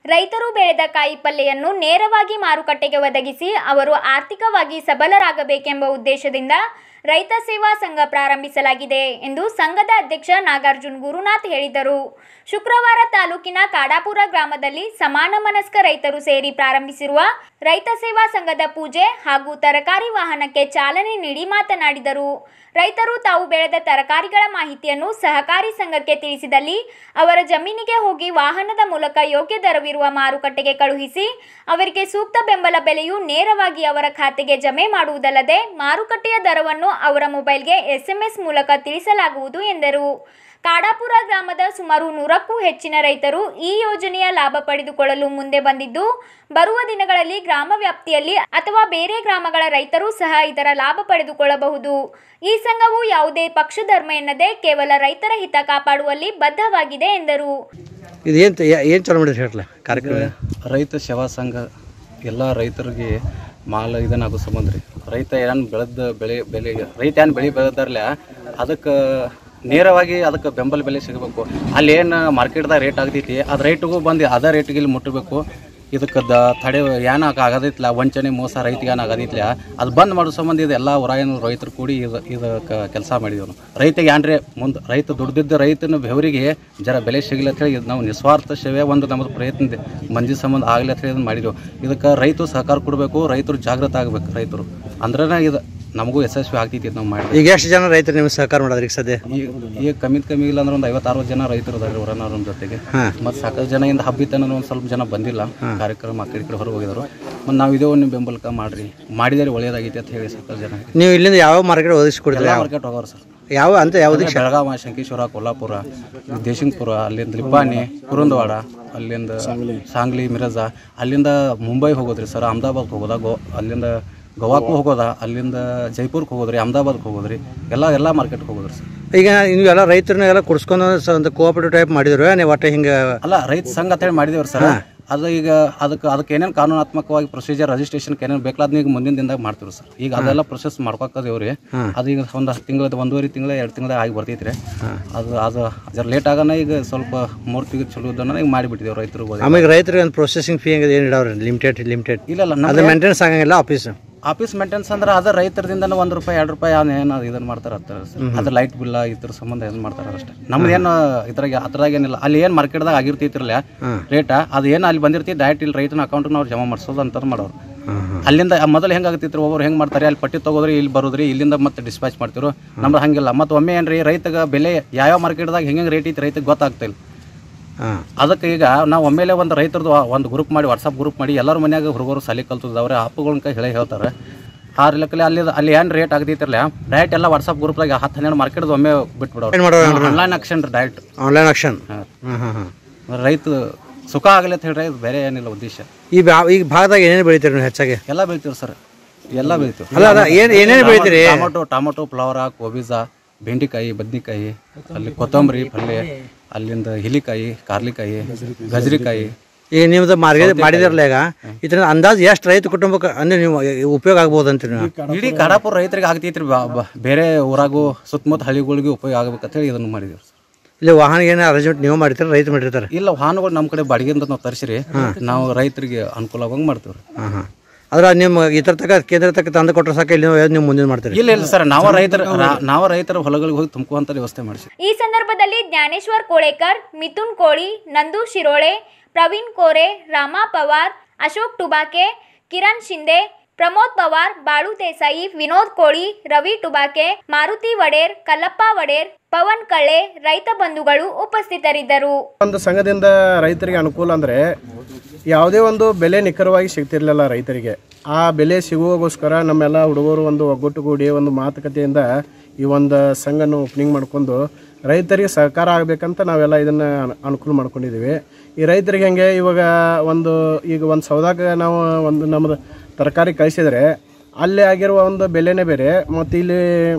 ರೈತರು ಬೆಳೆದ ಕಾಯಿ ಪಲ್ಲೆಯನ್ನು ನೇರವಾಗಿ ಮಾರುಕಟ್ಟೆಗೆ ಒದಗಿಸಿ ಅವರು ಆರ್ಥಿಕವಾಗಿ ಸಬಲರಾಗಬೇಕೆಂಬ ಉದ್ದೇಶದಿಂದ ರೈತ ಸೇವಾ ಸಂಘ ಪ್ರಾರಂಭಿಸಲಾಗಿದೆ ಎಂದು ಸಂಘದ ಅಧ್ಯಕ್ಷ ನಾಗಾರ್ಜುನ್ ಗುರುನಾಥ್ ಹೇಳಿದರು ಶುಕ್ರವಾರ ತಾಲೂಕಿನ ಕಾಡಾಪುರ ಗ್ರಾಮದಲ್ಲಿ ಸಮಾನ ಮನಸ್ಕ ರೈತರು ಸೇರಿ ಪ್ರಾರಂಭಿಸಿರುವ ರೈತ ಸೇವಾ ಸಂಘದ ಪೂಜೆ ಹಾಗೂ ತರಕಾರಿ ವಾಹನಕ್ಕೆ ಚಾಲನೆ ನೀಡಿ ಮಾತನಾಡಿದರು ರೈತರು ತಾವು ಬೆಳೆದ ತರಕಾರಿಗಳ ಮಾಹಿತಿಯನ್ನು ಸಹಕಾರಿ ಸಂಘಕ್ಕೆ ತಿಳಿಸಿದಲ್ಲಿ ಅವರ ಜಮೀನಿಗೆ ಹೋಗಿ ವಾಹನದ ಮೂಲಕ ಯೋಗ್ಯ ದರವಿರುವ ಮಾರುಕಟ್ಟೆಗೆ ಕಳುಹಿಸಿ ಅವರಿಗೆ ಸೂಕ್ತ ಬೆಂಬಲ ಬೆಲೆಯು ನೇರವಾಗಿ ಅವರ ಖಾತೆಗೆ ಜಮೆ ಮಾಡುವುದಲ್ಲದೆ ಮಾರುಕಟ್ಟೆಯ ದರವನ್ನು ಅವರ ಮೊಬೈಲ್ಗೆ ಎಸ್ಎಂಎಸ್ ಮೂಲಕ ತಿಳಿಸಲಾಗುವುದು ಎಂದರು ಕಾಡಾಪುರ ಗ್ರಾಮದ ಸುಮಾರು ನೂರಕ್ಕೂ ಹೆಚ್ಚಿನ ರೈತರು ಈ ಯೋಜನೆಯ ಲಾಭ ಪಡೆದುಕೊಳ್ಳಲು ಮುಂದೆ ಬಂದಿದ್ದು ಬರುವ ದಿನಗಳಲ್ಲಿ ಗ್ರಾಮ ವ್ಯಾಪ್ತಿಯಲ್ಲಿ ಅಥವಾ ಬೇರೆ ಗ್ರಾಮಗಳ ರೈತರು ಸಹ ಇದರ ಲಾಭ ಪಡೆದುಕೊಳ್ಳಬಹುದು ಈ ಸಂಘವು ಯಾವುದೇ ಪಕ್ಷಧರ್ಮ ಎನ್ನದೆ ಕೇವಲ ರೈತರ ಹಿತ ಕಾಪಾಡುವಲ್ಲಿ ಬದ್ಧವಾಗಿದೆ ಎಂದರು ಇದು ಏನು ಏನು ಚಾಲು ಮಾಡಿದ್ರಿ ಹೇಳಲ್ಲ ಕಾರ್ಯಕ್ರಮ ರೈತ ಸೇವಾ ಸಂಘ ಎಲ್ಲ ರೈತರಿಗೆ ಮಾಲ್ ಇದನ್ನಾಗೋ ಸಂಬಂಧ ರೀ ರೈತ ಏನು ಬೆಳೆದ ಬೆಳೆ ಬೆಲೆ ರೈತ ಏನು ಬೆಳೆ ಬೆಳೆದಾರಲ್ಲ ಅದಕ್ಕೆ ನೇರವಾಗಿ ಅದಕ್ಕೆ ಬೆಂಬಲ ಬೆಲೆ ಸಿಗಬೇಕು ಅಲ್ಲಿ ಏನು ಮಾರ್ಕೆಟ್ದಾಗ ರೇಟ್ ಆಗ್ತೈತಿ ಅದು ರೇಟಿಗೂ ಬಂದು ಅದೇ ರೇಟಿಗೆ ಇಲ್ಲಿ ಮುಟ್ಟಬೇಕು ಇದಕ್ಕೆ ದ ತಡೆ ಏನ ಆಗದಿತ್ಲ ವಂಚನೆ ಮೋಸ ರೈತಿಗೆ ಏನು ಆಗದಿತ್ಲ ಅದು ಬಂದ್ ಮಾಡೋ ಸಂಬಂಧ ಇದು ಎಲ್ಲ ಹೊರಾಯನ ರೈತರು ಕೂಡಿ ಇದು ಇದಕ್ಕೆ ಕೆಲಸ ಮಾಡಿದೆವು ನಾವು ರೈತಿಗೆ ಏನ್ರಿ ಮುಂದೆ ರೈತ ದುಡ್ದಿದ್ದ ರೈತನ ಬೆವರಿಗೆ ಜರ ಬೆಲೆ ಸಿಗಲಿ ಅಂತ ಹೇಳಿ ಇದು ನಾವು ನಿಸ್ವಾರ್ಥ ಸೇವೆ ಒಂದು ನಮ್ಮದು ಪ್ರಯತ್ನ ಇದೆ ಮಂದಿ ಸಂಬಂಧ ಆಗಲಿ ಅಂತ ಹೇಳಿ ಇದನ್ನ ಮಾಡಿದೆವು ಇದಕ್ಕೆ ರೈತರು ಸಹಕಾರ ಕೊಡಬೇಕು ರೈತರು ಜಾಗೃತ ಆಗಬೇಕು ರೈತರು ಅಂದ್ರೆ ಇದು ನಮಗೂ ಯಶಸ್ವಿ ಆಗ್ತೈತಿ ಇದು ನಾವು ಮಾಡಿ ಈಗ ಎಷ್ಟು ಜನ ರೈತರು ನಿಮ್ಗೆ ಸಹಕಾರ ಮಾಡೋದ್ರಿ ಈಗ ಸದ್ಯ ಈಗ ಈಗ ಕಮ್ಮಿ ಕಮ್ಮಿ ಇಲ್ಲ ಅಂದ್ರೆ ಒಂದು ಐವತ್ತಾರು ಜನ ರೈತರು ಇದಾರೆ ಹೊರನವ್ರ ಜೊತೆಗೆ ಹಾಂ ಮತ್ತು ಸಾಕಷ್ಟು ಜನ ಇಂದ ಹಬ್ಬಿತನ ಒಂದು ಸ್ವಲ್ಪ ಜನ ಬಂದಿಲ್ಲ ಕಾರ್ಯಕ್ರಮ ಆ ಕಡೆ ಈ ಕಡೆ ಹೊರಗೆ ಹೋಗಿದ್ರು ಮತ್ತು ನಾವು ಇದೇ ಒಂದು ಬೆಂಬಲಕ ಮಾಡ್ರಿ ಮಾಡಿದರೆ ಒಳ್ಳೇದಾಗೈತಿ ಅಂತ ಹೇಳಿ ಸಾಕಷ್ಟು ಜನ ನೀವು ಇಲ್ಲಿಂದ ಯಾವ ಮಾರ್ಕೆಟ್ ಒದಗಿಸ್ಕೊಡ್ತೀರಿ ಎಲ್ಲ ಮಾರ್ಕೆಟ್ ಹೋಗೋರು ಸರ್ ಯಾವ ಅಂತ ಯಾವ್ದು ಬೆಳಗಾವ ಶಂಕೇಶ್ವರ ಕೊಲ್ಲಾಪುರ ದೇಶಿಂಗ್ಪುರ ಅಲ್ಲಿಂದ ಲಿಂಪಾನಿ ಕುರುಂದವಾಡ ಅಲ್ಲಿಂದ ಸಾಂಗ್ಲಿ ಮಿರಜಾ ಅಲ್ಲಿಂದ ಮುಂಬೈ ಹೋಗೋದ್ರಿ ಸರ್ ಅಹಮದಾಬಾದ್ ಹೋಗೋದಾ ಗೋ ಅಲ್ಲಿಂದ ಗೋವಾಕ್ಕೂ ಹೋಗೋದಾ ಅಲ್ಲಿಂದ ಜೈಪುರ್ಗೆ ಹೋಗೋದ್ರಿ ಅಹಮದಾಬಾದ್ಗೆ ಹೋಗೋದ್ರಿ ಎಲ್ಲ ಎಲ್ಲ ಮಾರ್ಕೆಟ್ಗೆ ಹೋಗೋದ್ರಿ ಸರ್ ಈಗ ನೀವೆಲ್ಲ ರೈತರನ್ನ ಎಲ್ಲ ಕುಡ್ಸ್ಕೊಂಡು ಸ- ಒಂದು ಕೋಆಪರೇಟಿವ್ ಟೈಪ್ ಮಾಡಿದ್ರು ನೀವು ಒಟ್ಟು ಹಿಂಗೆ ಅಲ್ಲ ರೈತ ಸಂಘ ಅಂತ ಹೇಳಿ ಮಾಡಿದೇವ್ರಿ ಸರ್ ಅದು ಈಗ ಅದಕ್ಕೆ ಅದಕ್ಕೆ ಏನೇನು ಕಾನೂನಾತ್ಮಕವಾಗಿ ಪ್ರೊಸೀಜರ್ ರಿಜಿಸ್ಟ್ರೇಷನ್ ಏನೇನು ಬೇಕಾದ ಈಗ ಮುಂದಿನ ದಿನದಾಗ ಮಾಡ್ತೀವಿ ಸರ್ ಈಗ ಅದೆಲ್ಲ ಪ್ರೊಸೆಸ್ ಮಾಡ್ಕೊಕ್ಕದೇವ್ರಿ ಅದು ಈಗ ಒಂದು ಹತ್ತು ತಿಂಗಳ ಒಂದೂವರೆ ತಿಂಗಳ ಎರಡು ತಿಂಗಳ ಆಗಿ ಬರ್ತೈತ್ರಿ ಅದು ಅದು ಜರ ಲೇಟ್ ಆಗೋಣ ಈಗ ಸ್ವಲ್ಪ ಮೂರು ತಿಂಗಳು ಚಲೋ ಇದ್ದನ ಈಗ ಮಾಡಿಬಿಟ್ಟಿದ್ದೇವೆ ರೈತರು ಆಮೇಲೆ ರೈತರಿಗೆ ಒಂದು ಪ್ರೊಸೆಸಿಂಗ್ ಫೀ ಏನು ಇಡವ್ರಿ ಲಿಮಿಟೆಡ್ ಲಿಮಿಟೆಡ್ ಇಲ್ಲ ಇಲ್ಲ ಅದು ನಮ್ಮ ಮೇಂಟೆನೆನ್ಸ್ ಆಗಂಗಿಲ್ಲ ಆಫೀಸ್ ಆಫೀಸ್ ಮೇಂಟೆನ್ಸ್ ಅಂದ್ರೆ ಅದ ರೈತರದಿಂದ ಒಂದು ರೂಪಾಯಿ ಎರಡು ರೂಪಾಯಿ ಏನು ಇದನ್ನ ಮಾಡ್ತಾರೆ ಅದು ಲೈಟ್ ಬಿಲ್ಲ ಇದ್ರ ಸಂಬಂಧ ಏನು ಮಾಡ್ತಾರೆ ಅಷ್ಟೇ ನಮ್ದು ಏನು ಇದ್ರಾಗ ಅದ್ರಾಗ ಏನಿಲ್ಲ ಅಲ್ಲಿ ಏನು ಮಾರ್ಕೆಟ್ದಾಗ ಆಗಿರ್ತೈತಿರಲ್ಲ ರೇಟ ಅದು ಏನು ಅಲ್ಲಿ ಬಂದಿರ್ತಿ ಡೈರೆಕ್ಟ್ ಇಲ್ಲಿ ರೈತನ ಅಕೌಂಟ್ನ ಅವ್ರು ಜಮಾ ಮಾಡಿಸೋದು ಅಂತ ಮಾಡೋರು ಅಲ್ಲಿಂದ ಮೊದಲು ಹೆಂಗೆ ಆಗ್ತಿತ್ತು ಒಬ್ಬರು ಹೆಂಗೆ ಮಾಡ್ತಾರೆ ಅಲ್ಲಿ ಪಟ್ಟಿ ತಗೋದ್ರಿ ಇಲ್ಲಿ ಬರೋದ್ರಿ ಇಲ್ಲಿಂದ ಮತ್ತೆ ಡಿಸ್ಪ್ಯಾಚ್ ಮಾಡ್ತಿರು ನಮ್ದು ಹಂಗಿಲ್ಲ ಮತ್ತು ಒಮ್ಮೆ ಏನ್ರಿ ರೈತಗೆ ಬೆಲೆ ಯಾವ್ಯಾವ ಮಾರ್ಕೆಟ್ದಾಗ ಹೆಂಗೆ ರೇಟ್ ಐತಿ ರೈತಗೆ ಗೊತ್ತಾಗ್ತಿಲ್ಲ ಹಾಂ ಅದಕ್ಕೆ ಈಗ ನಾವು ಒಮ್ಮೆಲೆ ಒಂದು ರೈತರದ್ದು ಒಂದು ಗ್ರೂಪ್ ಮಾಡಿ ವಾಟ್ಸಪ್ ಗ್ರೂಪ್ ಮಾಡಿ ಎಲ್ಲರ ಮನ್ಯಾಗ ಹುಡುಗರು ಸಾಲಿ ಕಲ್ತದ ಅವ್ರೆ ಅಪ್ಪುಗಳನ್ನ ಕೈ ಹೇಳಿ ಹೇಳ್ತಾರೆ ಆ ಲೆಕ್ಕಲ್ಲಿ ಅಲ್ಲಿ ಅಲ್ಲಿ ಏನು ರೇಟ್ ಆಗತೈತಿರಲ್ಲ ಡೈರೆಕ್ಟ್ ಎಲ್ಲ ವಾಟ್ಸಪ್ ಗ್ರೂಪ್ದಾಗ ಹತ್ತು ಹನ್ನೆರಡು ಮಾರ್ಕೆಟ್ದು ಒಮ್ಮೆ ಬಿಟ್ಬಿಡೋರು ಏನು ಮಾಡೋರು online auction direct online auction ಹಾಂ ಹಾಂ ಹಾಂ ರೈತ ಸುಖ ಆಗಲಿ ಅಂತ ಹೇಳ್ರಿ ಇದು ಬೇರೆ ಏನಿಲ್ಲ ಉದ್ದೇಶ ಈ ಬಾ- ಈ ಭಾಗದಾಗ ಏನೇನು ಬೆಳಿತೀರಿ ನೀವು ಹೆಚ್ಚಾಗಿ ಎಲ್ಲ ಬೆಳಿತೀವಿ ಸರ್ ಎಲ್ಲ ಬೆಳಿತೀವಿ ಅಲ್ಲ ಅದ ಏನು ಏನೇನು ಬೆಳಿತೀರಿ ಟೊಮೊಟೊ ಟೊಮೊಟೊ ಫ್ಲವರ ಕೋಬಿಜ ಬೆಂಡಿಕಾಯಿ ಬದ್ನಿಕಾಯಿ ಅಲ್ಲಿ ಕೊತ್ತಂಬರಿ ಪಲ್ಯ ಅಲ್ಲಿಂದ ಹಿಲಿಕಾಯಿ ಕಾರ್ಲಿಕಾಯಿ ಗಜರಿಕಾಯಿ ಈಗ ನಿಮ್ದು ಮಾರ್ಕೆಟ್ ಮಾಡಿದಿರಲ್ಲ ಈಗ ಇದರಿಂದ ಅಂದಾಜು ಎಷ್ಟು ರೈತ ಕುಟುಂಬಕ್ಕೆ ಅಂದ್ರೆ ನೀವು ಉಪಯೋಗ ಆಗ್ಬೋದು ಅಂತೀರಿ ನೀವು ಇಡೀ ಕಾಡಾಪುರ ರೈತರಿಗೆ ಆಗ್ತೈತ್ರಿ ಬಾ- ಬಾ- ಬೇರೆ ಊರಾಗೂ ಸುತ್ತಮುತ್ತ ಹಳ್ಳಿಗಳಿಗೆ ಉಪಯೋಗ ಆಗ್ಬೇಕಂತ ಹೇಳಿ ಇದನ್ನು ಮಾಡಿದೀವಿ ಇಲ್ಲಿ ವಾಹನ ಏನು ಅರೇಂಜ್ಮೆಂಟ್ ನೀವು ಮಾಡಿರ್ತೀರ ರೈತ ಮಾಡಿರ್ತಾರೆ ಇಲ್ಲ ವಾಹನಗಳು ನಮ್ಮ ಕಡೆ ಬಾಡಿಗೆಯಿಂದ ನಾವು ತರಿಸಿರಿ ನಾವು ರೈತರಿಗೆ ಅನುಕೂಲ ಆಗೋಂಗ್ ಮಾಡ್ತೀವಿ ಹಾಂ ಹಾಂ ಆದ್ರೆ ನಿಮ್ಮ ಇತರ ತಕ ಕೇಂದ್ರ ತಕ್ಕ ತಂದು ಕೊಟ್ಟರೆ ಸಾಕು ಇಲ್ಲಿ ನೀವು ನೀವು ಮುಂದಿನ ಮಾಡ್ತೀರಿ ಇಲ್ಲ ಇಲ್ಲ ಸರ್ ನಾವು ರೈತರ ನಾವು ರೈತರ ಹೊಲಗಳಿಗೆ ಹೋಗಿ ತುಂಬುವಂತ ವ್ಯವಸ್ಥೆ ಮಾಡಿಸಿ ಈ ಸಂದರ್ಭದಲ್ಲಿ ಜ್ಞಾನೇಶ್ವರ್ ಕೋಳೇಕರ್ ಮಿಥುನ್ ಕೋಳಿ ನಂದು ಶಿರೋಳೆ ಪ್ರವೀಣ್ ಕೋರೆ ರಾಮ ಪವಾರ್ ಅಶೋಕ್ ಟುಬಾಕೆ ಕಿರಣ್ ಶಿಂದೆ ಪ್ರಮೋದ್ ಪವಾರ್ ಬಾಳು ದೇಸಾಯಿ ವಿನೋದ್ ಕೋಳಿ ರವಿ ಟುಬಾಕೆ ಮಾರುತಿ ವಡೇರ್ ಕಲ್ಲಪ್ಪ ವಡೇರ್ ಪವನ್ ಕಳ್ಳೆ ರೈತ ಬಂಧುಗಳು ಉಪಸ್ಥಿತರಿದ್ದರು ಒಂದು ಸಂಘದಿಂದ ರೈತರಿಗೆ ಅನುಕೂಲ ಅಂದರೆ ಯಾವುದೇ ಒಂದು ಬೆಲೆ ನಿಖರವಾಗಿ ಸಿಗ್ತಿರ್ಲಿಲ್ಲ ರೈತರಿಗೆ ಆ ಬೆಲೆ ಸಿಗುವಗೋಸ್ಕರ ನಮ್ಮೆಲ್ಲ ಹುಡುಗರು ಒಂದು ಒಗ್ಗಟ್ಟುಗೂಡಿ ಒಂದು ಮಾತುಕತೆಯಿಂದ ಈ ಒಂದು ಸಂಘನ ಓಪನಿಂಗ್ ಮಾಡ್ಕೊಂಡು ರೈತರಿಗೆ ಸಹಕಾರ ಆಗಬೇಕಂತ ನಾವೆಲ್ಲ ಇದನ್ನು ಅನುಕೂಲ ಮಾಡ್ಕೊಂಡಿದ್ದೀವಿ ಈ ರೈತರಿಗೆ ಹೆಂಗೆ ಇವಾಗ ಒಂದು ಈಗ ಒಂದು ಸೌದಾಗ ನಾವು ಒಂದು ನಮ್ಮದು ತರಕಾರಿ ಕಳಿಸಿದ್ರೆ ಅಲ್ಲೇ ಆಗಿರುವ ಒಂದು ಬೆಲೆನೇ ಬೇರೆ ಮತ್ತು ಇಲ್ಲಿ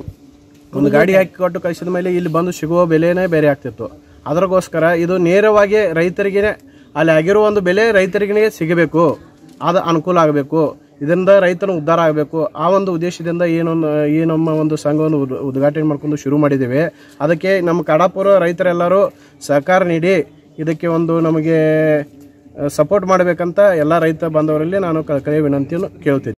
ಒಂದು ಗಾಡಿ ಹಾಕಿ ಕೊಟ್ಟು ಕಳಿಸಿದ ಮೇಲೆ ಇಲ್ಲಿ ಬಂದು ಸಿಗುವ ಬೆಲೆನೇ ಬೇರೆ ಆಗ್ತಿತ್ತು ಅದಕ್ಕೋಸ್ಕರ ಇದು ನೇರವಾಗಿ ರೈತರಿಗೆ ಅಲ್ಲಿ ಆಗಿರುವ ಒಂದು ಬೆಲೆ ರೈತರಿಗೆ ಸಿಗಬೇಕು ಅದು ಅನುಕೂಲ ಆಗಬೇಕು ಇದರಿಂದ ರೈತನ ಉದ್ಧಾರ ಆಗಬೇಕು ಆ ಒಂದು ಉದ್ದೇಶದಿಂದ ಏನೊಂದು ಈ ನಮ್ಮ ಒಂದು ಸಂಘವನ್ನು ಉದ್- ಉದ್ಘಾಟನೆ ಮಾಡ್ಕೊಂಡು ಶುರು ಮಾಡಿದ್ದೇವೆ ಅದಕ್ಕೆ ನಮ್ಮ ಕಡಾಪುರ ರೈತರೆಲ್ಲರೂ ಸಹಕಾರ ನೀಡಿ ಇದಕ್ಕೆ ಒಂದು ನಮಗೆ ಸಪೋರ್ಟ್ ಮಾಡಬೇಕಂತ ಎಲ್ಲ ರೈತ ಬಾಂಧವರಲ್ಲಿ ನಾನು ಕಳಕಳಿಯ ವಿನಂತಿಯನ್ನು ಕೇಳ್ತೀನಿ